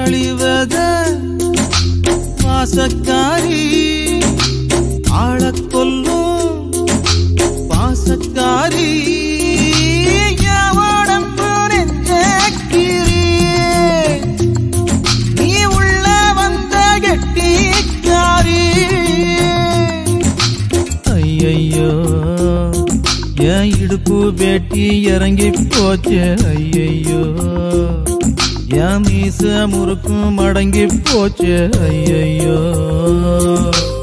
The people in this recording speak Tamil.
அழிவத பாசக்காரி ஆளக் கொல்லும் பாசக்காரி என் உடம்பு நெஞ்சக்கிரியே. நீ உள்ள வந்த கெட்டிக்காரி ஐயையோ என் இடுப்பு வேட்டி இறங்கி போச்சு ஐயையோ என் மீச முறுக்கும் மடங்கி போச்சு ஐயையோ